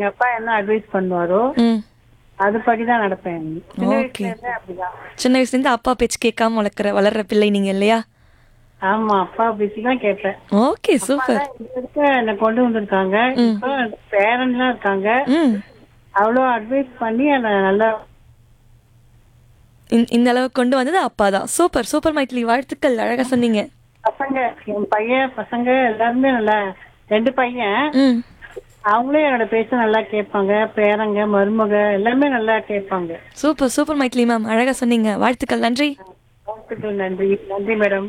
எங்க அப்பா என்ன அட்வைஸ் பண்ணுவாரோ ம் அதுபடி தான் நடப்பேன் சின்ன Okay. வயசுல இருந்தே அப்படிதான் சின்ன வயசுலேருந்து அப்பா பேச்சு கேட்காம வளர்க்குற வளர்ற பிள்ளை நீங்க இல்லையா ஆமா அப்பா பேசி தான் கேட்பேன் ஓகே சூப்பர் அதான் இங்க இருக்க என்னை கொண்டு வந்திருக்காங்க இப்போ பேரண்ட்லாம் இருக்காங்க ம் அவ்வளோ அட்வைஸ் பண்ணி என்னை நல்லா இந்த- இந்த அளவுக்கு கொண்டு வந்தது அப்பா தான் சூப்பர் சூப்பர் மைத்திலி வாழ்த்துக்கள் அழகா சொன்னீங்க பசங்க என் பையன் பசங்க எல்லாருமே நல்லா ரெண்டு பையன் ம் அவங்களே என்னோட பேச்ச நல்லா கேட்பாங்க பேரங்க மருமக எல்லாமே நல்லா கேட்பாங்க சூப்பர் சூப்பர் மைத்திலி மேம் அழகா சொன்னீங்க வாழ்த்துக்கள் நன்றி வாழ்த்துக்கள் நன்றி நன்றி மேடம்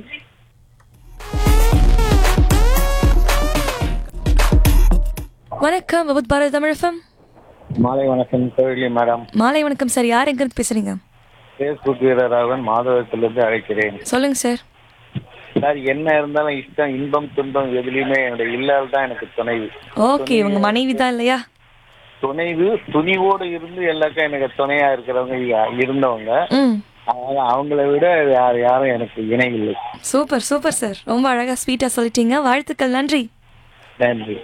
வணக்கம் விபத் பாரத் தமிழகம் மாலை வணக்கம் கோவிலி மேடம் மாலை வணக்கம் சார் யார் எங்கிருந்து பேசுறீங்க ஃபேஸ்புக் வீரராகவன் மாதவத்திலிருந்து அழைக்கிறேன் சொல்லுங்க சார் சார் என்ன இருந்தாலும் இஷ்டம் இன்பம் துன்பம் எதுலையுமே என்னுடைய இல்லால் தான் எனக்கு துணைவு ஓகே உங்க மனைவி தான் இல்லையா துணைவு துணிவோடு இருந்து எல்லாருக்கும் எனக்கு துணையா இருக்கிறவங்க யா- இருந்தவங்க ம் ஆனா அவங்கள விட யார் யாரும் எனக்கு இணை இல்லை சூப்பர் சூப்பர் சார் ரொம்ப அழகா ஸ்வீட்டா சொல்லிட்டீங்க வாழ்த்துக்கள் நன்றி நன்றி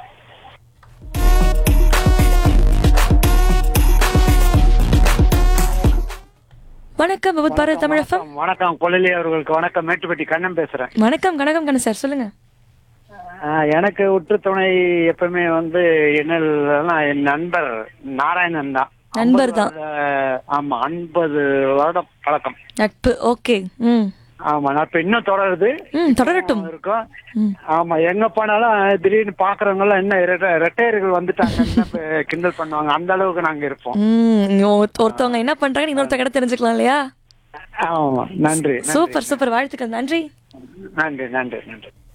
வணக்கம் விபத் பாரத் தமிழகம் வணக்கம், வணக்கம் கொள்ளலி அவர்களுக்கு வணக்கம் மேட்டுப்பட்டி கண்ணன் பேசுறேன் வணக்கம் கணக்கம் கண்ணு சார் சொல்லுங்க ஆஹ், எனக்கு உற்று துணை எப்பவுமே வந்து என்ன என் நண்பர் நாராயணன் தான் நண்பர் தான். 50 வருட- ஆமா ஐம்பது வருடம் பழக்கம் நட்பு ஓகே ம் ஆமா நட்பு இன்னும் தொடருது ம் தொடரட்டும் இருக்கும் ம் ஆமா எங்க போனாலும் திடீர்னு பாக்குறவங்க எல்லாம் என்ன ரெட்ட- ரெட்டையர்கள் வந்துட்டாங்க கிண்டல் பண்ணுவாங்க அந்த அளவுக்கு நாங்க இருப்போம் ம் இங்க ஒருத்த- ஒருத்தவங்க என்ன பண்றாங்க இன்னொருத்த கிட்ட தெரிஞ்சுக்கலாம் இல்லையா ஆமா நன்றி நன்றி. சூப்பர் சூப்பர் வாழ்த்துக்கள் நன்றி நன்றி நன்றி நன்றி